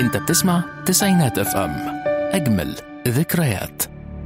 انت بتسمع تسعينات اف ام اجمل ذكريات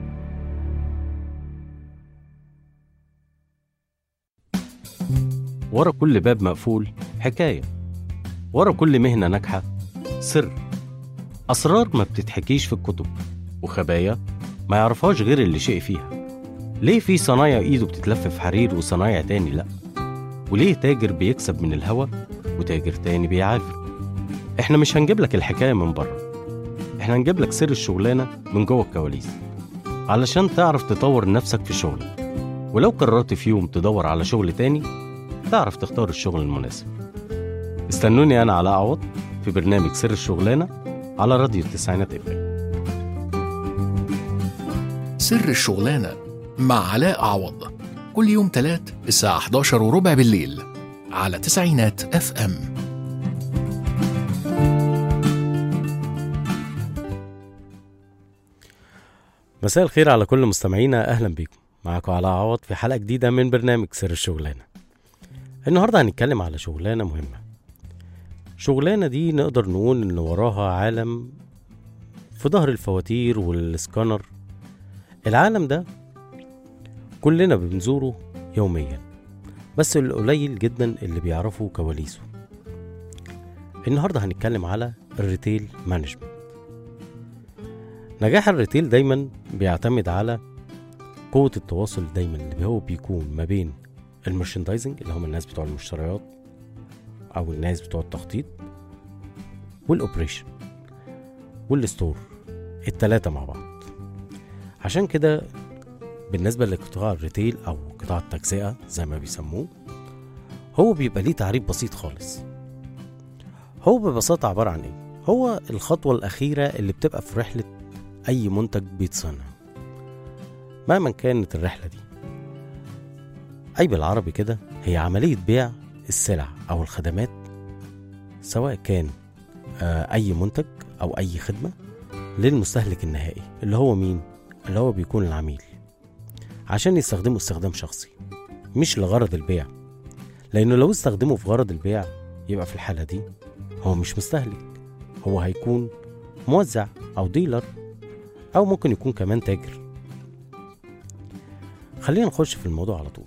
ورا كل باب مقفول حكاية ورا كل مهنة ناجحة سر أسرار ما بتتحكيش في الكتب وخبايا ما يعرفهاش غير اللي شيء فيها ليه في صنايع إيده بتتلف في حرير وصنايع تاني لأ وليه تاجر بيكسب من الهوا وتاجر تاني بيعافر احنا مش هنجيب لك الحكاية من بره احنا هنجيب لك سر الشغلانة من جوه الكواليس علشان تعرف تطور نفسك في شغلك ولو قررت في يوم تدور على شغل تاني تعرف تختار الشغل المناسب استنوني أنا على أعوض في برنامج سر الشغلانة على راديو التسعينات اف سر الشغلانة مع علاء عوض كل يوم تلات الساعة 11 وربع بالليل على تسعينات اف ام مساء الخير على كل مستمعينا أهلا بيكم معاكم علاء عوض في حلقة جديدة من برنامج سر الشغلانة النهاردة هنتكلم على شغلانة مهمة شغلانة دي نقدر نقول إن وراها عالم في ظهر الفواتير والسكانر العالم ده كلنا بنزوره يوميا بس القليل جدا اللي بيعرفوا كواليسه النهاردة هنتكلم على الريتيل مانجمنت نجاح الريتيل دايما بيعتمد على قوة التواصل دايما اللي هو بيكون ما بين المرشندايزنج اللي هم الناس بتوع المشتريات او الناس بتوع التخطيط والاوبريشن والستور التلاتة مع بعض عشان كده بالنسبة لقطاع الريتيل او قطاع التجزئة زي ما بيسموه هو بيبقى ليه تعريف بسيط خالص هو ببساطة عبارة عن ايه هو الخطوة الأخيرة اللي بتبقى في رحلة أي منتج بيتصنع مهما كانت الرحلة دي أي بالعربي كده هي عملية بيع السلع أو الخدمات سواء كان آه، أي منتج أو أي خدمة للمستهلك النهائي اللي هو مين؟ اللي هو بيكون العميل عشان يستخدمه استخدام شخصي مش لغرض البيع لأنه لو استخدمه في غرض البيع يبقى في الحالة دي هو مش مستهلك هو هيكون موزع أو ديلر أو ممكن يكون كمان تاجر خلينا نخش في الموضوع على طول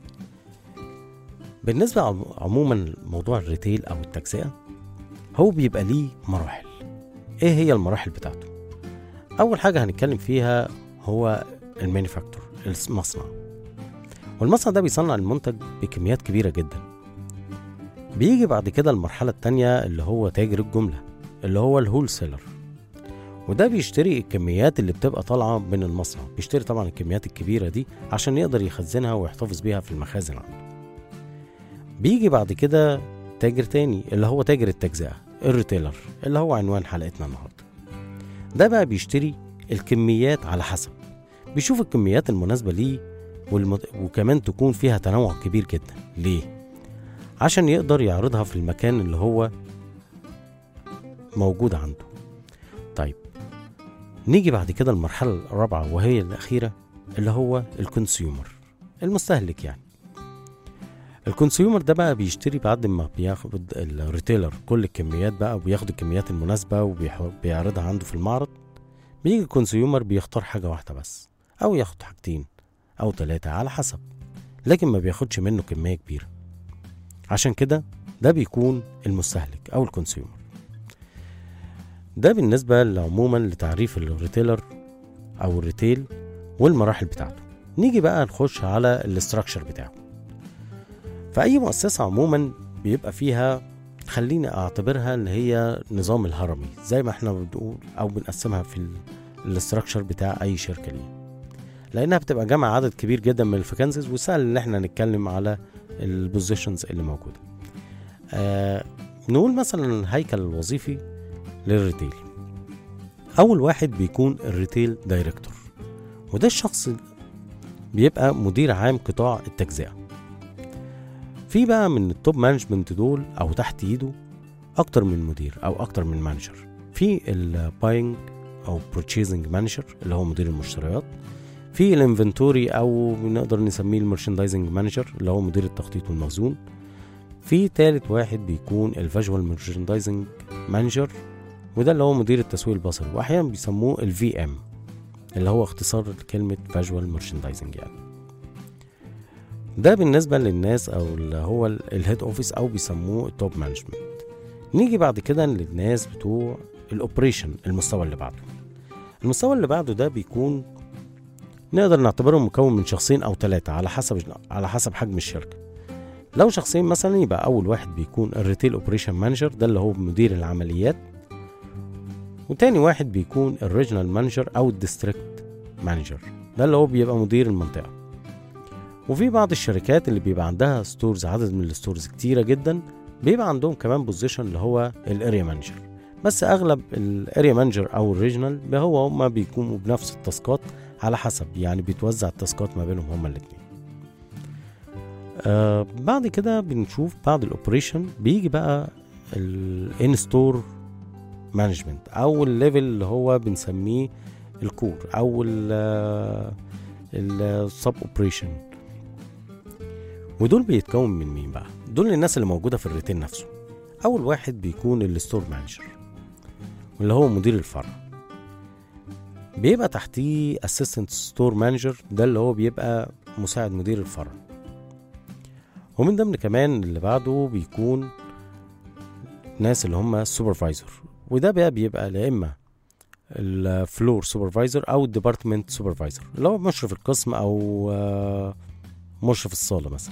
بالنسبة عم- عموما لموضوع الريتيل أو التجزئة هو بيبقى ليه مراحل إيه هي المراحل بتاعته؟ أول حاجة هنتكلم فيها هو المانيفاكتور المصنع والمصنع ده بيصنع المنتج بكميات كبيرة جدا بيجي بعد كده المرحلة التانية اللي هو تاجر الجملة اللي هو الهول سيلر وده بيشتري الكميات اللي بتبقى طالعة من المصنع بيشتري طبعا الكميات الكبيرة دي عشان يقدر يخزنها ويحتفظ بيها في المخازن عنده بيجي بعد كده تاجر تاني اللي هو تاجر التجزئة الريتيلر اللي هو عنوان حلقتنا النهاردة ده بقى بيشتري الكميات على حسب بيشوف الكميات المناسبة ليه والمت... وكمان تكون فيها تنوع كبير جدا ليه؟ عشان يقدر يعرضها في المكان اللي هو موجود عنده طيب نيجي بعد كده المرحلة الرابعة وهي الأخيرة اللي هو الكونسيومر المستهلك يعني الكونسيومر ده بقى بيشتري بعد ما بياخد الريتيلر كل الكميات بقى وبياخد الكميات المناسبة وبيعرضها عنده في المعرض بيجي الكونسيومر بيختار حاجة واحدة بس أو ياخد حاجتين أو ثلاثة على حسب لكن ما بياخدش منه كمية كبيرة عشان كده ده بيكون المستهلك أو الكونسيومر ده بالنسبة عموما لتعريف الريتيلر أو الريتيل والمراحل بتاعته نيجي بقى نخش على الاستراكشر بتاعه فأي مؤسسة عموما بيبقى فيها خليني أعتبرها اللي هي نظام الهرمي زي ما احنا بنقول أو بنقسمها في الاستراكشر بتاع أي شركة ليه لأنها بتبقى جمع عدد كبير جدا من الفاكنسيز وسهل إن احنا نتكلم على البوزيشنز اللي موجودة آه نقول مثلا الهيكل الوظيفي للريتيل أول واحد بيكون الريتيل دايركتور وده الشخص بيبقى مدير عام قطاع التجزئة في بقى من التوب مانجمنت دول أو تحت إيده أكتر من مدير أو أكتر من مانجر في الباينج أو purchasing مانجر اللي هو مدير المشتريات في الانفنتوري أو نقدر نسميه المرشندايزنج مانجر اللي هو مدير التخطيط والمخزون في تالت واحد بيكون الفيجوال مرشندايزنج مانجر وده اللي هو مدير التسويق البصري واحيانا بيسموه الفي ام اللي هو اختصار كلمة فيجوال مارشندايزنج يعني ده بالنسبة للناس او اللي هو الهيد اوفيس او بيسموه التوب مانجمنت نيجي بعد كده للناس بتوع الاوبريشن المستوى اللي بعده المستوى اللي بعده ده بيكون نقدر نعتبره مكون من شخصين او ثلاثة على حسب على حسب حجم الشركة لو شخصين مثلا يبقى اول واحد بيكون الريتيل اوبريشن مانجر ده اللي هو مدير العمليات وتاني واحد بيكون الريجنال مانجر او الديستريكت مانجر ده اللي هو بيبقى مدير المنطقة وفي بعض الشركات اللي بيبقى عندها ستورز عدد من الستورز كتيرة جدا بيبقى عندهم كمان بوزيشن اللي هو الاريا مانجر بس اغلب الاريا مانجر او الريجنال هو هما بيقوموا بنفس التاسكات على حسب يعني بيتوزع التاسكات ما بينهم هما الاتنين آه بعد كده بنشوف بعد الاوبريشن بيجي بقى الان ستور مانجمنت او الليفل اللي هو بنسميه الكور او السب اوبريشن ودول بيتكون من مين بقى دول الناس اللي موجوده في الريتين نفسه اول واحد بيكون الستور مانجر واللي هو مدير الفرع بيبقى تحتيه اسيستنت ستور مانجر ده اللي هو بيبقى مساعد مدير الفرع ومن ضمن كمان اللي بعده بيكون ناس اللي هم السوبرفايزر وده بقى بيبقى يا اما الفلور سوبرفايزر او الديبارتمنت سوبرفايزر اللي هو مشرف القسم او مشرف الصاله مثلا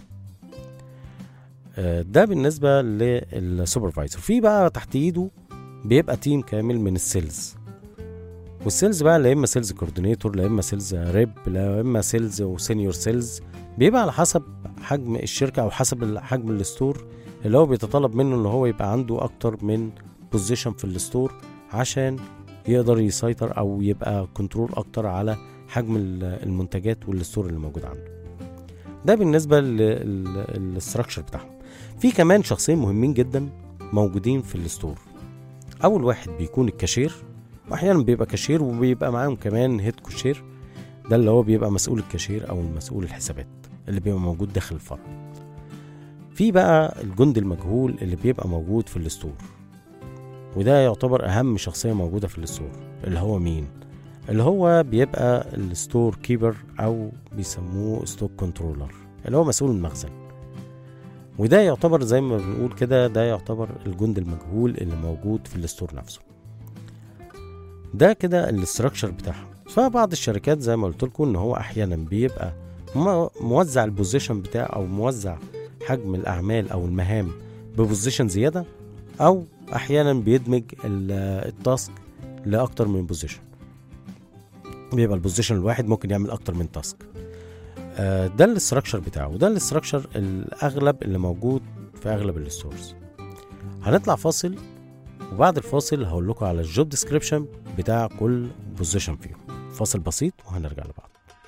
ده بالنسبه للسوبرفايزر في بقى تحت ايده بيبقى تيم كامل من السيلز والسيلز بقى لا اما سيلز كوردينيتور لا اما سيلز ريب لا اما سيلز وسينيور سيلز بيبقى على حسب حجم الشركه او حسب حجم الستور اللي هو بيتطلب منه ان هو يبقى عنده اكتر من بوزيشن في الستور عشان يقدر يسيطر او يبقى كنترول اكتر على حجم المنتجات والستور اللي موجود عنده ده بالنسبه للستراكشر بتاعهم في كمان شخصين مهمين جدا موجودين في الستور اول واحد بيكون الكاشير واحيانا بيبقى كاشير وبيبقى معاهم كمان هيد كاشير ده اللي هو بيبقى مسؤول الكاشير او مسؤول الحسابات اللي بيبقى موجود داخل الفرع في بقى الجندي المجهول اللي بيبقى موجود في الستور وده يعتبر اهم شخصيه موجوده في الستور اللي هو مين اللي هو بيبقى الستور كيبر او بيسموه ستوك كنترولر اللي هو مسؤول المخزن وده يعتبر زي ما بنقول كده ده يعتبر الجند المجهول اللي موجود في الستور نفسه ده كده الاستراكشر بتاعها فبعض الشركات زي ما قلت لكم ان هو احيانا بيبقى موزع البوزيشن بتاعه او موزع حجم الاعمال او المهام ببوزيشن زياده او احيانا بيدمج التاسك لاكتر من بوزيشن بيبقى البوزيشن الواحد ممكن يعمل اكتر من تاسك ده الاستراكشر بتاعه وده الاستراكشر الاغلب اللي موجود في اغلب الستورز هنطلع فاصل وبعد الفاصل هقول لكم على الجوب ديسكريبشن بتاع كل بوزيشن فيهم فاصل بسيط وهنرجع لبعض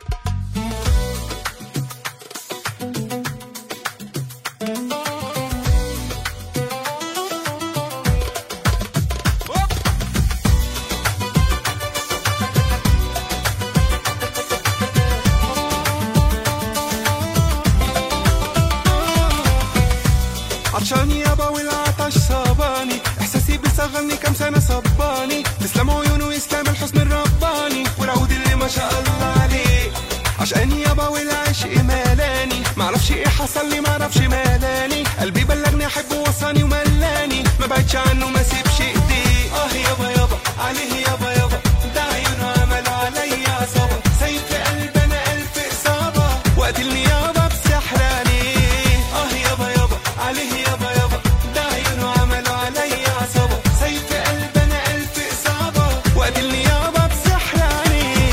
عطشان يابا والعطش صاباني احساسي بيصغرني كم سنه صباني تسلم عيونه ويسلم الحسن الرباني والعود اللي ما شاء الله عليه عشان يابا والعشق مالاني معرفش ايه حصل لي معرفش مالاني قلبي بلغني احبه وصاني وملاني ما بعدش عنه ما سيبش ايديه اه يابا يابا عليه يابا يابا ده عيونه عملوا عليا عصابه سايب في قلبي انا الف اصابه وقتلني يابا بسحر عليه اه يابا يابا عليه يابا يابا ده عيونه عملوا عليا عصابه سايب في قلبي انا الف اصابه وقتلني يابا بسحر عليه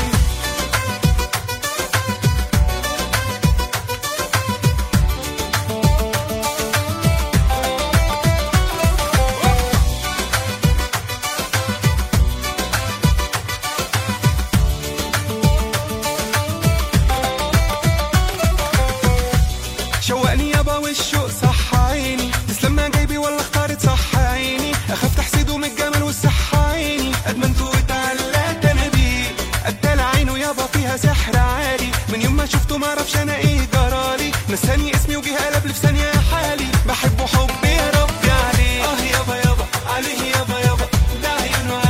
شوقني يابا والشوق صح عيني تسلم ما جايبي ولا اختارت صح عيني اخاف تحسده من الجمال والصحة عيني ادمنته واتعلقت انا بيه قتال عينه يابا فيها سحر عالي من يوم ما شفته ما اعرفش انا ايه جرالي نساني اسمي وجه قلب لي في ثانية حالي بحبه حب يا ربي عليه اه يابا يابا عليه يابا يابا ده عيونه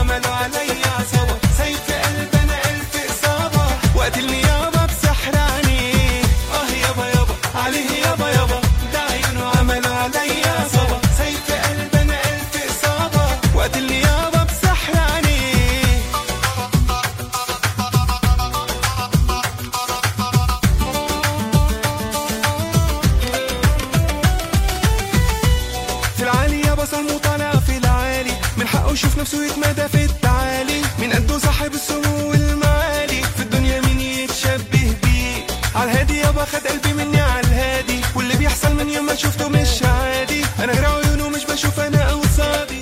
بصل مطالع في العالي من حقه يشوف نفسه يتمادى في التعالي من قده صاحب السمو والمعالي في الدنيا مين يتشبه بيه على الهادي يابا خد قلبي مني على الهادي واللي بيحصل من يوم ما شفته مش عادي انا غير عيونه مش بشوف انا قصادي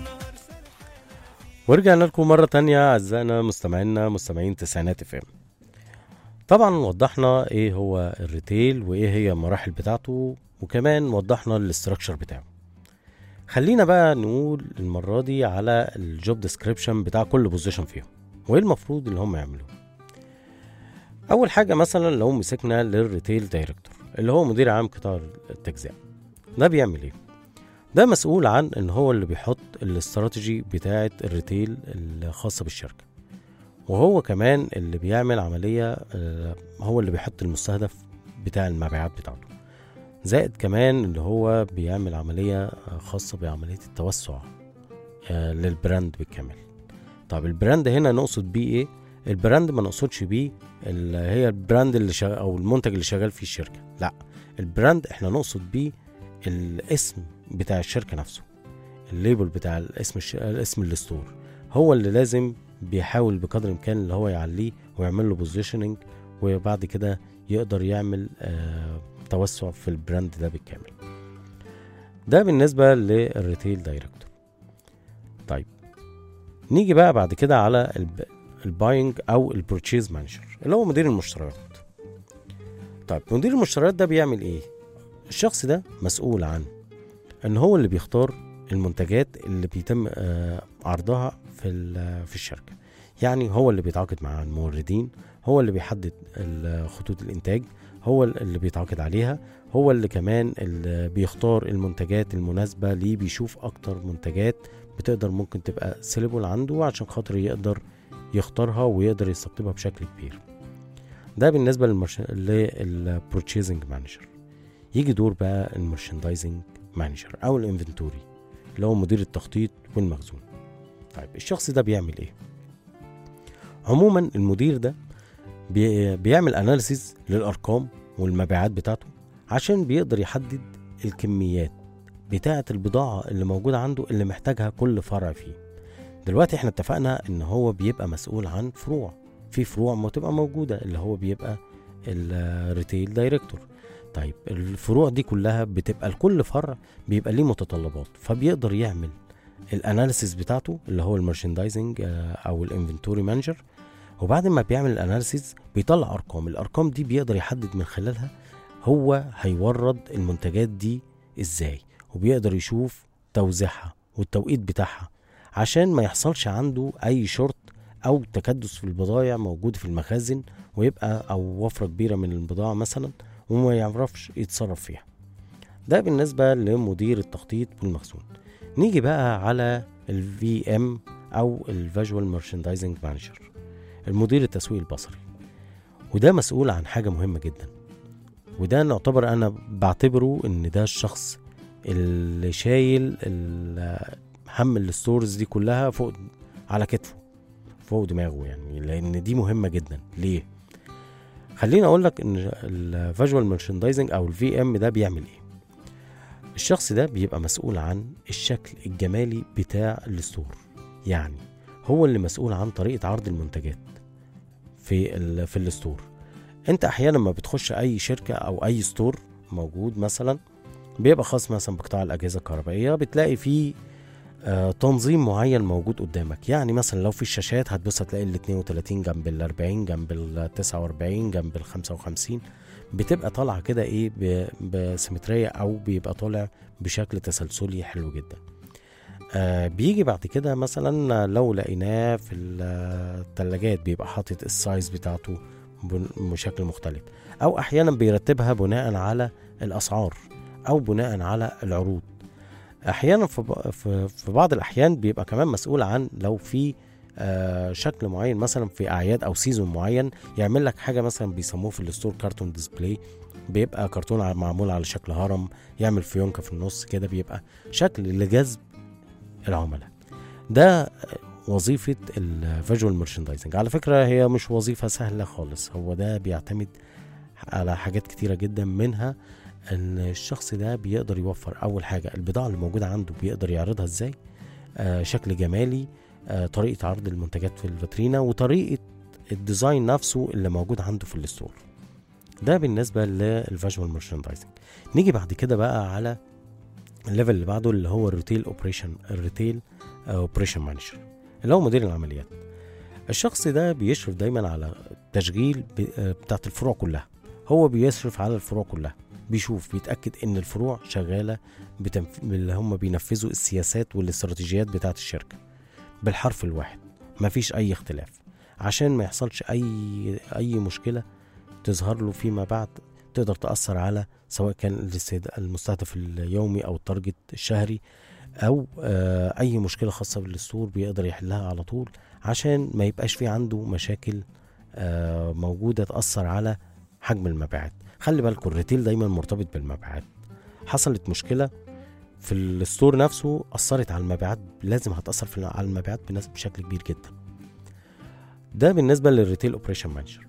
ورجعنا لكم مرة تانية أعزائنا مستمعينا مستمعين تسعينات اف ام طبعا وضحنا ايه هو الريتيل وايه هي المراحل بتاعته وكمان وضحنا الاستراكشر بتاعه خلينا بقى نقول المرة دي على الجوب ديسكريبشن بتاع كل بوزيشن فيهم وايه المفروض اللي هم يعملوه اول حاجة مثلا لو مسكنا للريتيل دايركتور اللي هو مدير عام قطاع التجزئة ده بيعمل ايه ده مسؤول عن ان هو اللي بيحط الاستراتيجي بتاعه الريتيل الخاصه بالشركه وهو كمان اللي بيعمل عمليه آه، هو اللي بيحط المستهدف بتاع المبيعات بتاعته زائد كمان اللي هو بيعمل عمليه آه، خاصه بعمليه التوسع آه، للبراند بالكامل طب البراند هنا نقصد بيه ايه البراند ما نقصدش بيه اللي هي البراند اللي شغال او المنتج اللي شغال فيه الشركه لا البراند احنا نقصد بيه الاسم بتاع الشركه نفسه الليبل بتاع الاسم الش... الاسم الستور هو اللي لازم بيحاول بقدر الامكان اللي هو يعليه ويعمل له بوزيشننج وبعد كده يقدر يعمل آه توسع في البراند ده بالكامل ده بالنسبه للريتيل دايركتور طيب نيجي بقى بعد كده على الب... الباينج او البروتشيز مانجر اللي هو مدير المشتريات طيب مدير المشتريات ده بيعمل ايه الشخص ده مسؤول عن ان هو اللي بيختار المنتجات اللي بيتم آه، عرضها في ال- في الشركه يعني هو اللي بيتعاقد مع الموردين هو اللي بيحدد ال- خطوط الانتاج هو اللي بيتعاقد عليها هو اللي كمان اللي بيختار المنتجات المناسبه ليه بيشوف اكتر منتجات بتقدر ممكن تبقى سيلبل عنده عشان خاطر يقدر يختارها ويقدر يستقطبها بشكل كبير ده بالنسبه للمرش... للبروتشيزنج مانجر يجي دور بقى المرشندايزنج مانجر او الانفنتوري اللي هو مدير التخطيط والمخزون طيب الشخص ده بيعمل ايه عموما المدير ده بي بيعمل اناليسيز للارقام والمبيعات بتاعته عشان بيقدر يحدد الكميات بتاعة البضاعة اللي موجودة عنده اللي محتاجها كل فرع فيه دلوقتي احنا اتفقنا ان هو بيبقى مسؤول عن فروع في فروع ما تبقى موجودة اللي هو بيبقى الريتيل دايركتور طيب الفروع دي كلها بتبقى لكل فرع بيبقى ليه متطلبات فبيقدر يعمل الاناليسيس بتاعته اللي هو المرشندايزنج او الانفنتوري مانجر وبعد ما بيعمل الاناليسيس بيطلع ارقام الارقام دي بيقدر يحدد من خلالها هو هيورد المنتجات دي ازاي وبيقدر يشوف توزيعها والتوقيت بتاعها عشان ما يحصلش عنده اي شرط او تكدس في البضائع موجود في المخازن ويبقى او وفره كبيره من البضاعه مثلا وما يعرفش يتصرف فيها ده بالنسبة لمدير التخطيط والمخزون نيجي بقى على ال VM أو ال Visual Merchandising Manager المدير التسويق البصري وده مسؤول عن حاجة مهمة جدا وده نعتبر أنا بعتبره إن ده الشخص اللي شايل ال- هم الستورز دي كلها فوق على كتفه فوق دماغه يعني لأن دي مهمة جدا ليه؟ خليني اقول لك ان الفيجوال ميرشندايزنج او الفي ام ده بيعمل ايه الشخص ده بيبقى مسؤول عن الشكل الجمالي بتاع الستور يعني هو اللي مسؤول عن طريقه عرض المنتجات في ال في الستور انت احيانا لما بتخش اي شركه او اي ستور موجود مثلا بيبقى خاص مثلا بقطاع الاجهزه الكهربائيه بتلاقي فيه آه تنظيم معين موجود قدامك يعني مثلا لو في الشاشات هتبص هتلاقي ال 32 جنب ال 40 جنب ال 49 جنب ال 55 بتبقى طالعه كده ايه ب- بسيمتريه او بيبقى طالع بشكل تسلسلي حلو جدا آه بيجي بعد كده مثلا لو لقيناه في الثلاجات بيبقى حاطط السايز بتاعته بن- بشكل مختلف او احيانا بيرتبها بناء على الاسعار او بناء على العروض احيانا في ب- في في بعض الاحيان بيبقى كمان مسؤول عن لو في آه، شكل معين مثلا في اعياد او سيزون معين يعمل لك حاجه مثلا بيسموه في الستور كارتون ديسبلاي بيبقى كرتون ع- معمول على شكل هرم يعمل فيونكه في النص كده بيبقى شكل لجذب العملاء ده وظيفة الفيجوال ميرشندايزنج على فكرة هي مش وظيفة سهلة خالص هو ده بيعتمد على حاجات كتيرة جدا منها ان الشخص ده بيقدر يوفر اول حاجه البضاعه اللي موجوده عنده بيقدر يعرضها ازاي آه شكل جمالي آه طريقه عرض المنتجات في الفاترينا وطريقه الديزاين نفسه اللي موجود عنده في الستور ده بالنسبه للفيجوال مارشندايزنج نيجي بعد كده بقى على الليفل اللي بعده اللي هو الريتيل اوبريشن الريتيل اوبريشن مانجر اللي هو مدير العمليات الشخص ده بيشرف دايما على تشغيل ب- آه، بتاعت الفروع كلها هو بيشرف على الفروع كلها بيشوف بيتاكد ان الفروع شغاله بتنف... اللي هم بينفذوا السياسات والاستراتيجيات بتاعت الشركه بالحرف الواحد مفيش اي اختلاف عشان ما يحصلش اي اي مشكله تظهر له فيما بعد تقدر تاثر على سواء كان الاستهد- المستهدف اليومي او التارجت الشهري او آه، اي مشكله خاصه بالستور بيقدر يحلها على طول عشان ما يبقاش في عنده مشاكل آه، موجوده تاثر على حجم المبيعات خلي بالكم الريتيل دايما مرتبط بالمبيعات حصلت مشكله في الستور نفسه اثرت على المبيعات لازم هتاثر في على المبيعات بنس- بشكل كبير جدا ده بالنسبه للريتيل اوبريشن مانجر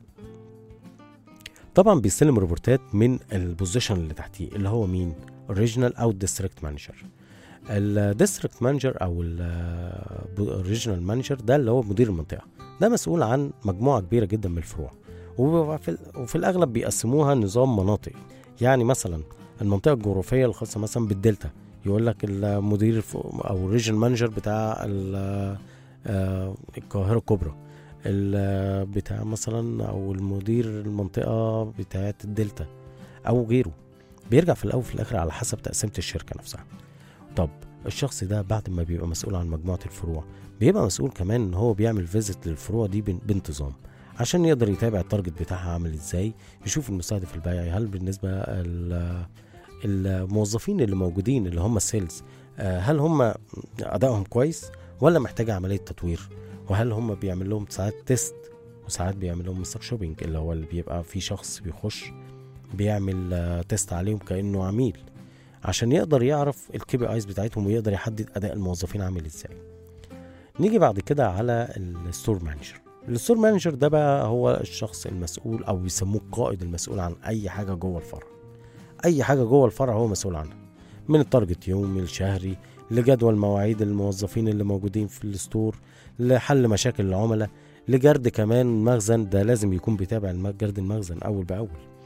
طبعا بيستلم ريبورتات من البوزيشن اللي تحتيه اللي هو مين الريجنال او الديستريكت مانجر الديستريكت مانجر او الريجنال مانجر ده اللي هو مدير المنطقه ده مسؤول عن مجموعه كبيره جدا من الفروع وبيبقى في وفي الاغلب بيقسموها نظام مناطق يعني مثلا المنطقه الجغرافيه الخاصه مثلا بالدلتا يقول لك المدير الف- او الريجن مانجر بتاع ال- آه، القاهره الكبرى ال- بتاع مثلا او المدير المنطقه بتاعه الدلتا او غيره بيرجع في الاول وفي الاخر على حسب تقسيمه الشركه نفسها طب الشخص ده بعد ما بيبقى مسؤول عن مجموعه الفروع بيبقى مسؤول كمان ان هو بيعمل فيزيت للفروع دي بان- بانتظام عشان يقدر يتابع التارجت بتاعها عامل ازاي يشوف المستهدف البيعي هل بالنسبه ال- الموظفين اللي موجودين اللي هم السيلز آه، هل هم ادائهم كويس ولا محتاجه عمليه تطوير وهل هم بيعمل لهم ساعات تيست وساعات بيعمل لهم مستر شوبينج اللي هو اللي بيبقى في شخص بيخش بيعمل آه، تيست عليهم كانه عميل عشان يقدر يعرف الكي بي ايز بتاعتهم ويقدر يحدد اداء الموظفين عامل ازاي نيجي بعد كده على الستور مانجر الستور مانجر ده بقى هو الشخص المسؤول او بيسموه القائد المسؤول عن اي حاجه جوه الفرع اي حاجه جوه الفرع هو مسؤول عنها من التارجت يومي الشهري لجدول مواعيد الموظفين اللي موجودين في الستور لحل مشاكل العملاء لجرد كمان مخزن ده لازم يكون بيتابع الم- جرد المخزن اول باول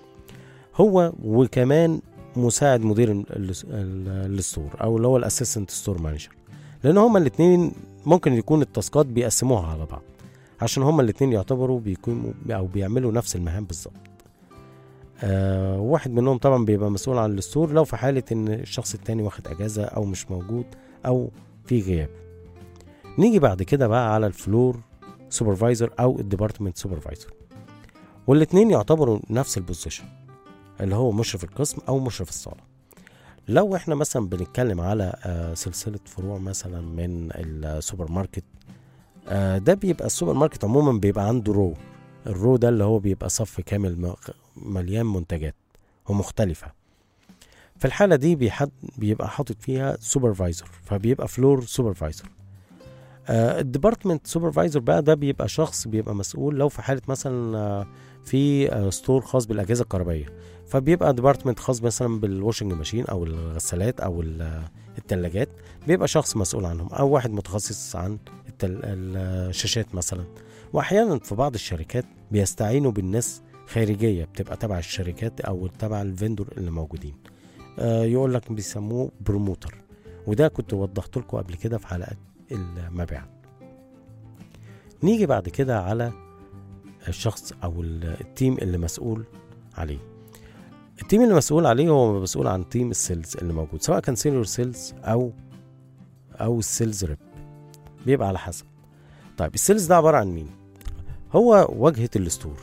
هو وكمان مساعد مدير ال- ال- ال- الستور او اللي هو الاسيستنت ستور مانجر لان هما الاثنين ممكن يكون التاسكات بيقسموها على بعض عشان هما الاثنين يعتبروا بيكونوا او بيعملوا نفس المهام بالظبط آه واحد منهم طبعا بيبقى مسؤول عن الستور لو في حالة ان الشخص التاني واخد اجازة او مش موجود او في غياب نيجي بعد كده بقى على الفلور سوبرفايزر او الديبارتمنت سوبرفايزر والاتنين يعتبروا نفس البوزيشن اللي هو مشرف القسم او مشرف الصالة لو احنا مثلا بنتكلم على آه سلسلة فروع مثلا من السوبر ماركت آه ده بيبقى السوبر ماركت عموما بيبقى عنده رو الرو ده اللي هو بيبقى صف كامل م- مليان منتجات ومختلفة في الحالة دي بيحد بيبقى حاطط فيها سوبرفايزر فبيبقى فلور سوبرفايزر الديبارتمنت سوبرفايزر بقى ده بيبقى شخص بيبقى مسؤول لو في حالة مثلا آه، في آه، ستور خاص بالأجهزة الكهربائية فبيبقى ديبارتمنت خاص مثلا بالواشنج ماشين أو الغسالات أو ال- التلاجات بيبقى شخص مسؤول عنهم أو واحد متخصص عن التل... الشاشات مثلا وأحيانا في بعض الشركات بيستعينوا بالناس خارجيه بتبقى تبع الشركات او تبع الفندور اللي موجودين آه يقول لك بيسموه بروموتر وده كنت وضحت لكم قبل كده في حلقات المبيعات نيجي بعد كده على الشخص او ال- التيم اللي مسؤول عليه التيم اللي مسؤول عليه هو مسؤول عن تيم السيلز اللي موجود سواء كان سينيور سيلز او او السيلز ريب بيبقى على حسب طيب السيلز ده عباره عن مين هو واجهه الستور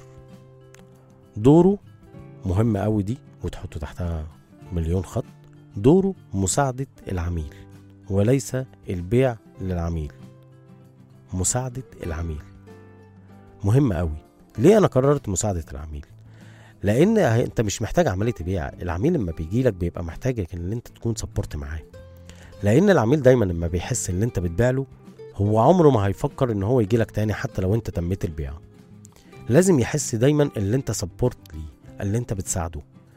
دوره مهم قوي دي وتحطوا تحتها مليون خط دوره مساعدة العميل وليس البيع للعميل مساعدة العميل مهم قوي ليه انا قررت مساعدة العميل لان انت مش محتاج عملية بيع العميل لما بيجي لك بيبقى محتاجك ان انت تكون سبورت معاه لان العميل دايما لما بيحس ان انت بتبيع له هو عمره ما هيفكر ان هو يجي لك تاني حتى لو انت تميت البيع لازم يحس دايما اللي انت سبورت ليه اللي انت بتساعده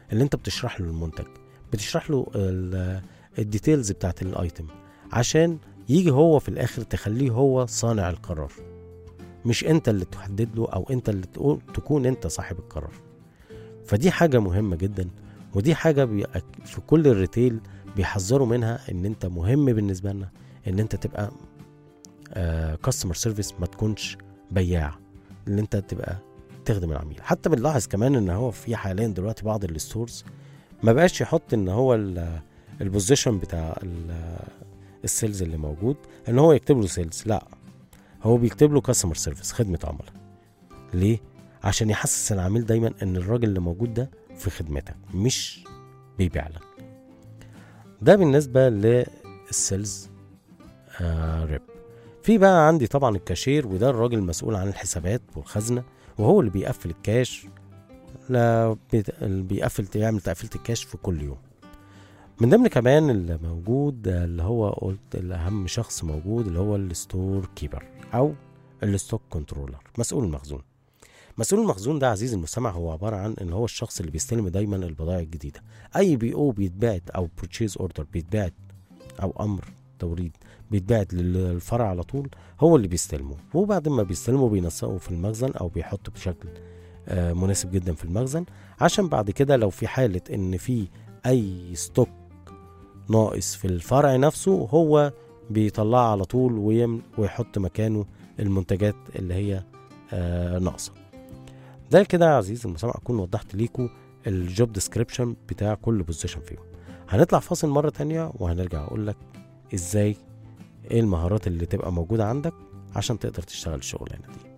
اللي انت بتشرح له المنتج بتشرح له ال- الديتيلز بتاعت الايتم عشان يجي هو في الاخر تخليه هو صانع القرار مش انت اللي تحدد له او انت اللي تقول تكون انت صاحب القرار فدي حاجة مهمة جدا ودي حاجة بي- في كل الريتيل بيحذروا منها ان انت مهم بالنسبة لنا ان انت تبقى كاستمر سيرفيس ما تكونش بياع ان انت تبقى تخدم العميل حتى بنلاحظ كمان ان هو في حاليا دلوقتي بعض الستورز ما بقاش يحط ان هو ال- البوزيشن بتاع ال- السيلز اللي موجود ان هو يكتب له سيلز لا هو بيكتب له كاستمر سيرفيس خدمه عملاء ليه عشان يحسس العميل دايما ان الراجل اللي موجود ده في خدمتك مش بيبيع لك ده بالنسبه للسيلز آه ريب في بقى عندي طبعا الكاشير وده الراجل المسؤول عن الحسابات والخزنه وهو اللي بيقفل الكاش لا بيت- اللي بيقفل يعمل تقفيله الكاش في كل يوم من ضمن كمان اللي موجود اللي هو قلت الاهم شخص موجود اللي هو الستور كيبر او الستوك كنترولر مسؤول المخزون مسؤول المخزون ده عزيزي المستمع هو عباره عن ان هو الشخص اللي بيستلم دايما البضائع الجديده اي بي او بيتبعت او بروتشيز اوردر بيتبعت او امر توريد بيتبعت للفرع على طول هو اللي بيستلمه وبعد ما بيستلمه بينسقه في المخزن او بيحطه بشكل آه، مناسب جدا في المخزن عشان بعد كده لو في حالة ان في اي ستوك ناقص في الفرع نفسه هو بيطلعه على طول ويم ويحط مكانه المنتجات اللي هي آه، ناقصة ده كده يا عزيزي المستمع اكون وضحت ليكم الجوب ديسكريبشن بتاع كل بوزيشن فيهم هنطلع فاصل مرة تانية وهنرجع اقول لك ازاي ايه المهارات اللي تبقى موجودة عندك عشان تقدر تشتغل الشغلانة دي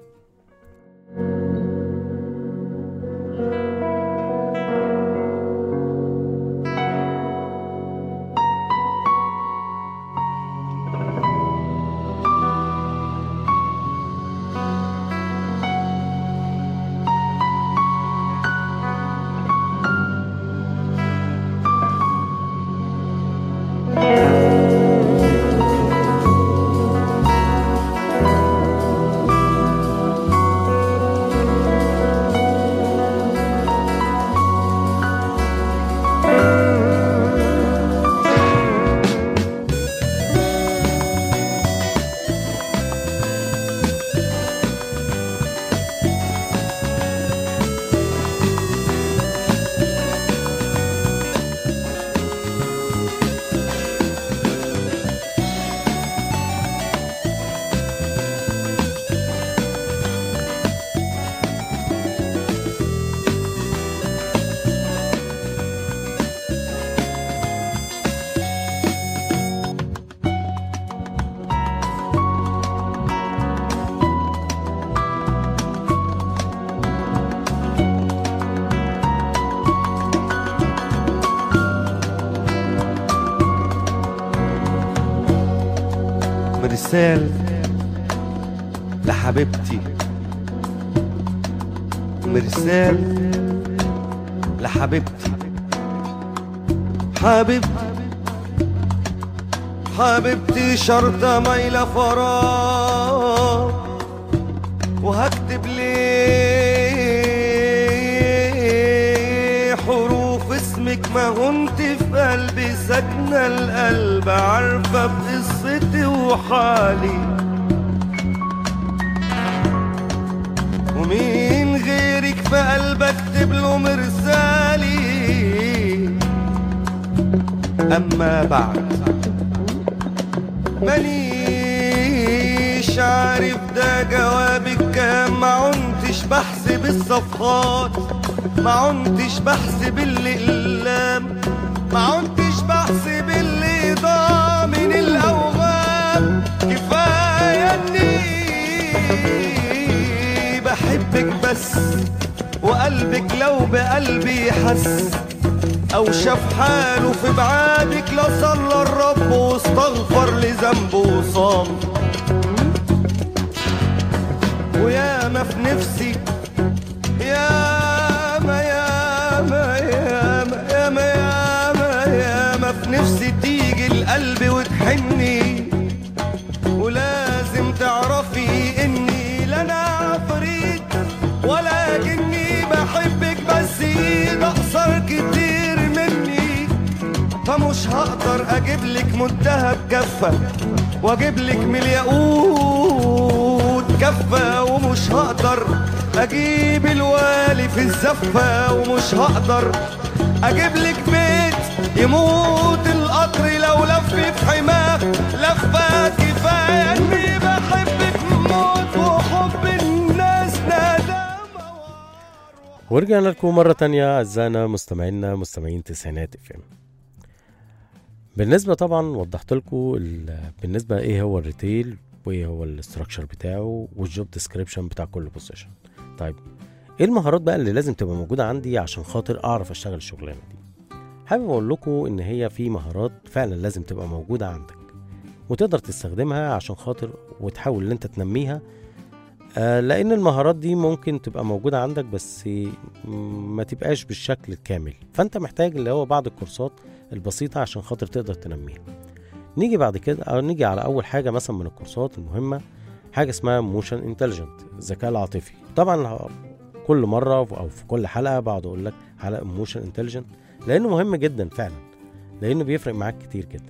مرسال لحبيبتي مرسال لحبيبتي حبيبتي حبيبتي شرطة مايلة فراغ وهكتب ليه حروف اسمك ما هنت في قلبي ساكنة القلب عارفة بقصتي وحالي ومين غيرك في قلبي اكتب له مرسالي اما بعد مانيش عارف ده جوابك كام ما عنتش بحسب الصفحات ما عنتش بحسب الاقلام ما عنتش بحسب اللي ضاع من الاوهام كفايه اني بحبك بس وقلبك لو بقلبي حس او شاف حاله في بعادك لا صلى الرب واستغفر لذنبه وصام ويا ما في نفسي يا ما يا ما يا ما يا ما يا ما يا ما في نفسي تيجي القلب وتحني ولازم تعرفي اني لا انا عفريت ولكني بحبك بس ايد اقصر لك مدهب كفة واجيب لك من الياقوت كفة ومش هقدر اجيب الوالي في الزفة ومش هقدر اجيب لك بيت يموت القطر لو لف في حماه لفة كفاية اني بحبك موت وحب الناس ندامة ورجعنا لكم مرة تانية أعزائنا مستمعينا مستمعين تسعينات اف ام بالنسبة طبعا وضحت لكم ال- بالنسبة ايه هو الريتيل وايه هو الاستراكشر بتاعه والجوب ديسكريبشن بتاع كل بوزيشن طيب ايه المهارات بقى اللي لازم تبقى موجودة عندي عشان خاطر اعرف اشتغل الشغلانة دي حابب اقول لكم ان هي في مهارات فعلا لازم تبقى موجودة عندك وتقدر تستخدمها عشان خاطر وتحاول ان انت تنميها آه، لان المهارات دي ممكن تبقى موجودة عندك بس م- ما تبقاش بالشكل الكامل فانت محتاج اللي هو بعض الكورسات البسيطة عشان خاطر تقدر تنميها نيجي بعد كده أو نيجي على اول حاجة مثلا من الكورسات المهمة حاجة اسمها موشن انتليجنت الذكاء العاطفي طبعا ه- كل مرة او في كل حلقة بقعد اقول لك على موشن انتليجنت لانه مهم جدا فعلا لانه بيفرق معاك كتير جدا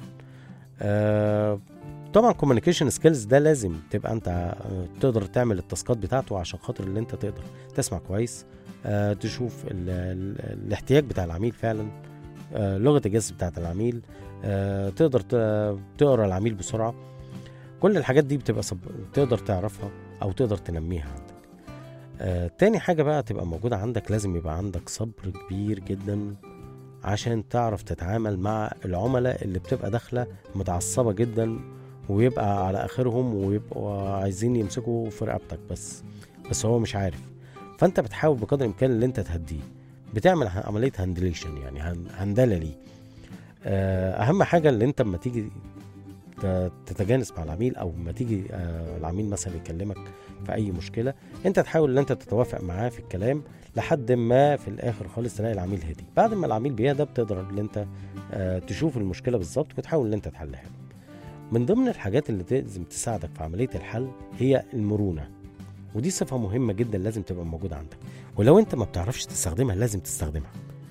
آه طبعا كوميونيكيشن سكيلز ده لازم تبقى انت آه، تقدر تعمل التاسكات بتاعته عشان خاطر اللي انت تقدر تسمع كويس آه، تشوف ال ال الاحتياج بتاع العميل فعلا آه، لغه الجسد بتاعت العميل آه، تقدر ت- تقرا العميل بسرعه كل الحاجات دي بتبقى صب... تقدر تعرفها او تقدر تنميها عندك آه، تاني حاجه بقى تبقى موجوده عندك لازم يبقى عندك صبر كبير جدا عشان تعرف تتعامل مع العملاء اللي بتبقى داخله متعصبه جدا ويبقى على اخرهم ويبقوا عايزين يمسكوا في رقبتك بس بس هو مش عارف فانت بتحاول بقدر الامكان اللي انت تهديه بتعمل ه- عمليه هاندليشن يعني هن- هندله ليه آه، اهم حاجه اللي انت لما تيجي ت- تتجانس مع العميل او لما تيجي آه، العميل مثلا يكلمك في اي مشكله انت تحاول ان انت تتوافق معاه في الكلام لحد ما في الاخر خالص تلاقي العميل هدي بعد ما العميل بيهدى بتقدر ان انت آه، تشوف المشكله بالظبط وتحاول ان انت تحلها من ضمن الحاجات اللي لازم تساعدك في عمليه الحل هي المرونه ودي صفه مهمه جدا لازم تبقى موجوده عندك ولو انت ما بتعرفش تستخدمها لازم تستخدمها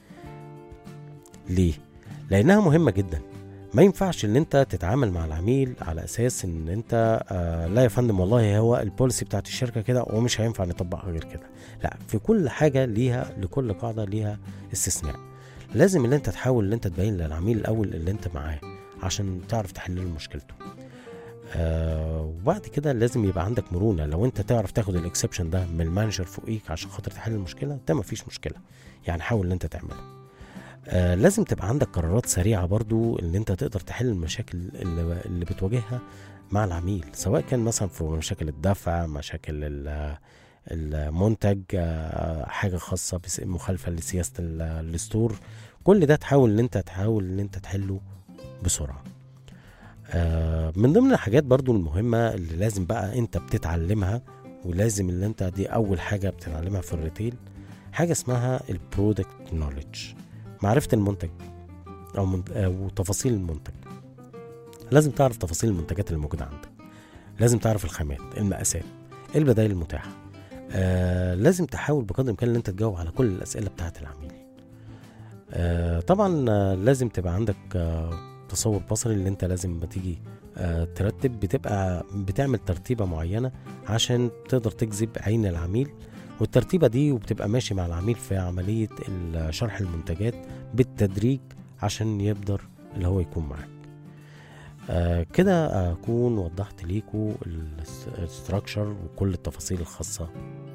ليه لانها مهمه جدا ما ينفعش ان انت تتعامل مع العميل على اساس ان انت آه لا يا فندم والله هو البوليسي بتاعت الشركه كده ومش هينفع نطبقها غير كده لا في كل حاجه ليها لكل قاعده ليها استثناء لازم ان انت تحاول ان انت تبين للعميل الاول اللي انت معاه عشان تعرف تحل له مشكلته آه وبعد كده لازم يبقى عندك مرونه لو انت تعرف تاخد الاكسبشن ده من المانجر فوقيك عشان خاطر تحل المشكله ده مفيش مشكله يعني حاول ان انت تعملها آه لازم تبقى عندك قرارات سريعه برضو ان انت تقدر تحل المشاكل اللي, اللي بتواجهها مع العميل سواء كان مثلا في مشاكل الدفع مشاكل ال- المنتج آه، حاجه خاصه بس- مخالفه لسياسه ال- الستور كل ده تحاول ان انت تحاول ان انت تحله بسرعه آه، من ضمن الحاجات برضو المهمة اللي لازم بقى انت بتتعلمها ولازم اللي انت دي اول حاجة بتتعلمها في الريتيل حاجة اسمها البرودكت نوليدج معرفة المنتج او من او تفاصيل المنتج لازم تعرف تفاصيل المنتجات اللي موجودة عندك لازم تعرف الخامات المقاسات البدائل المتاحة آه لازم تحاول بقدر الامكان ان انت تجاوب على كل الاسئله بتاعه العميل آه طبعا آه لازم تبقى عندك آه تصور بصري اللي انت لازم لما تيجي آه ترتب بتبقى بتعمل ترتيبه معينه عشان تقدر تجذب عين العميل والترتيبه دي وبتبقى ماشي مع العميل في عمليه ال- شرح المنتجات بالتدريج عشان يقدر اللي هو يكون معاك آه كده اكون وضحت ليكوا الاستراكشر وكل التفاصيل الخاصه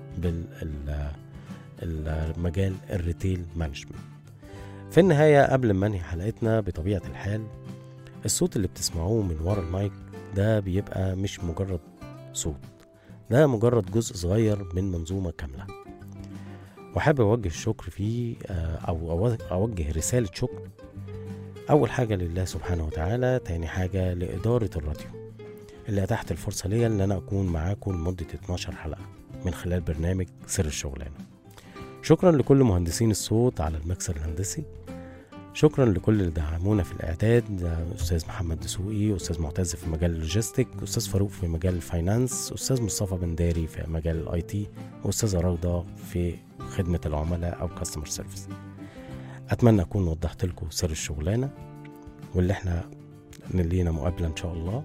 بالمجال الريتيل مانجمنت في النهاية قبل ما انهي حلقتنا بطبيعة الحال الصوت اللي بتسمعوه من ورا المايك ده بيبقى مش مجرد صوت ده مجرد جزء صغير من منظومة كاملة وحابب أوجه الشكر فيه آه، أو أو- أوجه رسالة شكر أول حاجة لله سبحانه وتعالى تاني حاجة لإدارة الراديو اللي أتاحت الفرصة ليا إن أنا أكون معاكم لمدة 12 حلقة من خلال برنامج سر الشغلانة شكرا لكل مهندسين الصوت على المكسر الهندسي شكرا لكل اللي دعمونا في الاعداد آه، استاذ محمد دسوقي استاذ معتز في مجال اللوجيستيك استاذ فاروق في مجال الفاينانس استاذ مصطفى بنداري في مجال الاي تي واستاذه روضه في خدمه العملاء او كاستمر سيرفيس اتمنى اكون وضحت لكم سر الشغلانه واللي احنا ان لينا مقابله ان شاء الله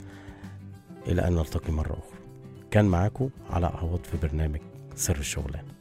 الى ان نلتقي مره اخرى كان معاكم علاء عوض في برنامج سر الشغلانه